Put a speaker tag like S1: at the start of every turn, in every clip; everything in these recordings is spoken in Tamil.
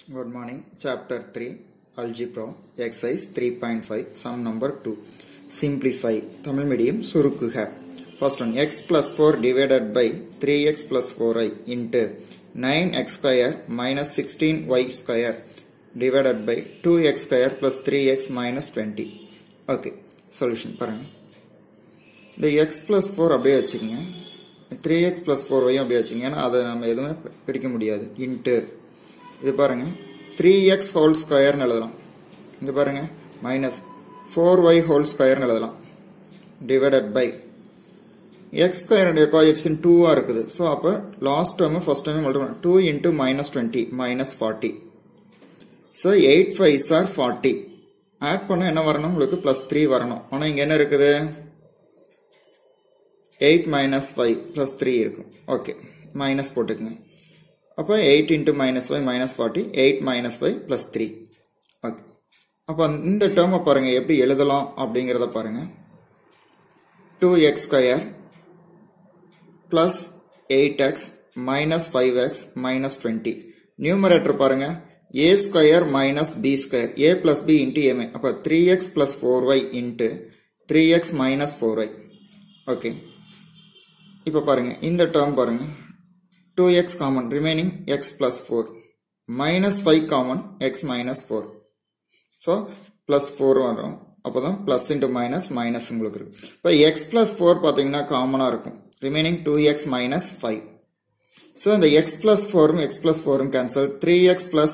S1: Good morning. Chapter 3 Algebra Exercise 3.5 Sum number 2 Simplify Tamil medium சுருக்குக First one x plus 4 divided by 3x plus 4i into 9x square minus 16y square divided by 2x square plus 3x minus 20 Okay solution பாருங்க இந்த x plus 4 அப்படியே வச்சுக்கோங்க 3x plus 4y அப்படியே வச்சுங்க ஏன்னா அதை நம்ம எதுவுமே பிரிக்க முடியாது இன்ட்டு இது பாருங்க த்ரீ எக்ஸ் ஹோல் ஸ்கொயர்னு எழுதலாம் இங்க பாருங்க மைனஸ் ஃபோர் ஒய் ஹோல் ஸ்கொயர்னு எழுதலாம் டிவைடட் பை எக்ஸ் ஸ்கொயருடைய கோஎஃபிஷியன் டூவா இருக்குது ஸோ அப்போ last term first time multiple two into minus twenty minus forty so eight five or forty add பண்ண என்ன வரணும் உங்களுக்கு பிளஸ் த்ரீ வரணும் ஆனால் இங்கே என்ன இருக்குது eight minus five plus three இருக்கும் ஓகே மைனஸ் போட்டுக்குங்க அப்போ eight into minus five minus forty eight minus five plus three okay அப்போ இந்த டேர்மை பாருங்கள் எப்படி எழுதலாம் அப்படிங்கிறத பாருங்கள் two x square plus eight x minus five x minus twenty numerator பாருங்கள் a square minus b square a plus b into ஏமே அப்போ three x plus four y into three x minus four y okay இப்போ பாருங்க இந்த டேர்ம் பாருங்க 2x common remaining x plus 4 minus 5 common x minus 4 so plus 4 வரும் அப்போதான் plus into minus minus உங்களுக்கு இருக்கு இப்போ x plus 4 பார்த்தீங்கன்னா காமனாக இருக்கும் remaining 2x minus 5 so இந்த x plus 4 x plus 4 cancel 3x plus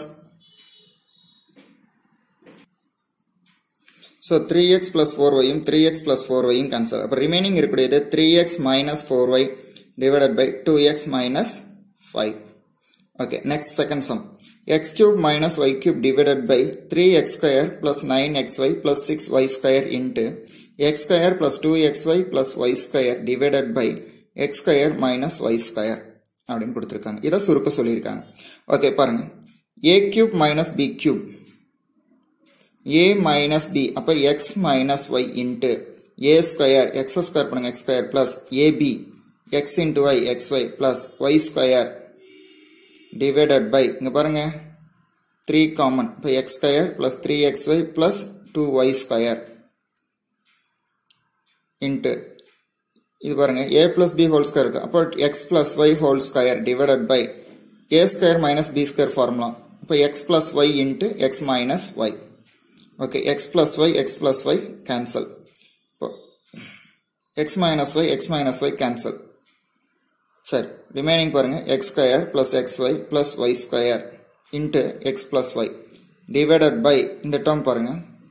S1: so 3x plus 4y யும் 3x plus 4y யும் cancel அப்போ remaining இருக்கக்கூடியது 3x minus 4y divided by 2x minus 5. Okay, next second sum. x cube minus y cube divided by 3x square plus 9xy plus 6y square into x square plus 2xy plus y square divided by x square minus y square அப்படின்னு கொடுத்துருக்காங்க இதை சுருக்க சொல்லியிருக்காங்க ஓகே பாருங்க a cube minus b cube a minus b அப்ப x minus y into a square x square பண்ணுங்க x square plus ab x into y xy plus y square divided by இங்க பாருங்க 3 common இப்போ x square plus 3xy plus 2y square into இது பாருங்க a plus b whole square இருக்கு அப்போ x plus y whole square divided by a square minus b square formula இப்போ x plus y into x minus y okay x plus y x plus y cancel x minus y x minus y cancel சரி ரிமைனிங் பாருங்க x square plus x y plus y square into x plus y divided by இந்த டேர்ம் பாருங்க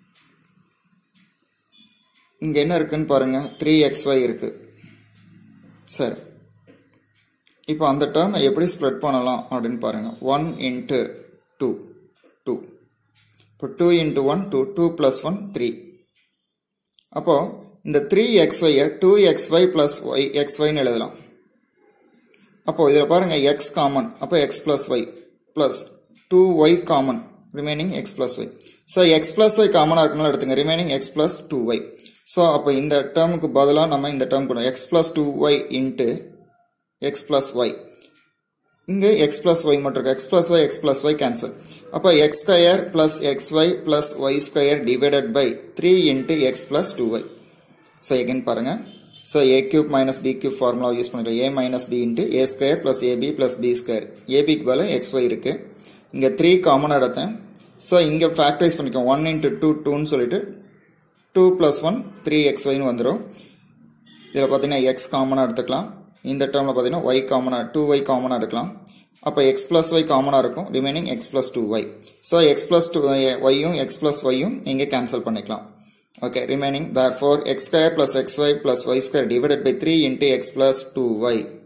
S1: இங்க என்ன இருக்குன்னு பாருங்க த்ரீ எக்ஸ் ஒய் இருக்கு சரி இப்போ அந்த டேர்மை எப்படி ஸ்ப்ரெட் பண்ணலாம் அப்படின்னு பாருங்க ஒன் இன்ட்டு டூ டூ இப்போ two into one two two plus one three அப்போ இந்த த்ரீ எக்ஸ் ஒய்யை two x y plus y x ஒய்னு எழுதலாம் அப்போ இதில் பாருங்க எக்ஸ் காமன் அப்போ x plus y plus two y common remaining x plus y so x plus y காமனாக இருக்கனால எடுத்துங்க remaining x plus two y so அப்போ இந்த டேர்முக்கு பதிலாக நம்ம இந்த டேர்ம் கொடுவோம் x plus two y into x plus y இங்கே எக்ஸ் பிளஸ் ஒய் மட்டும் இருக்கு x plus y x plus y cancel அப்போ x square plus x y plus y square divided by three into x plus two y so again பாருங்க so a cube minus b cube formula use பண்ணிக்கலாம் a minus b into a square plus a b plus b square ஏபிக்கு பதில் எக்ஸ் ஒய் இருக்கு இங்கே த்ரீ காமன் எடுத்தேன் ஸோ இங்கே ஃபேக்டரைஸ் பண்ணிக்கோம் ஒன் இன்ட்டு டூ டூன்னு சொல்லிட்டு two plus one three x ஒய்னு வந்துடும் இதில் பார்த்தீங்கன்னா எக்ஸ் காமனாக எடுத்துக்கலாம் இந்த டேர்மில் பார்த்தீங்கன்னா ஒய் காமனாக டூ ஒய் காமனாக எடுக்கலாம் அப்போ எக்ஸ் பிளஸ் ஒய் காமனாக இருக்கும் remaining x plus two y so x plus two ஒய்யும் எக்ஸ் பிளஸ் ஒய்யும் இங்கே கேன்சல் பண்ணிக்கலாம் Okay, remaining therefore x square plus xy plus y square divided by 3 into x plus 2y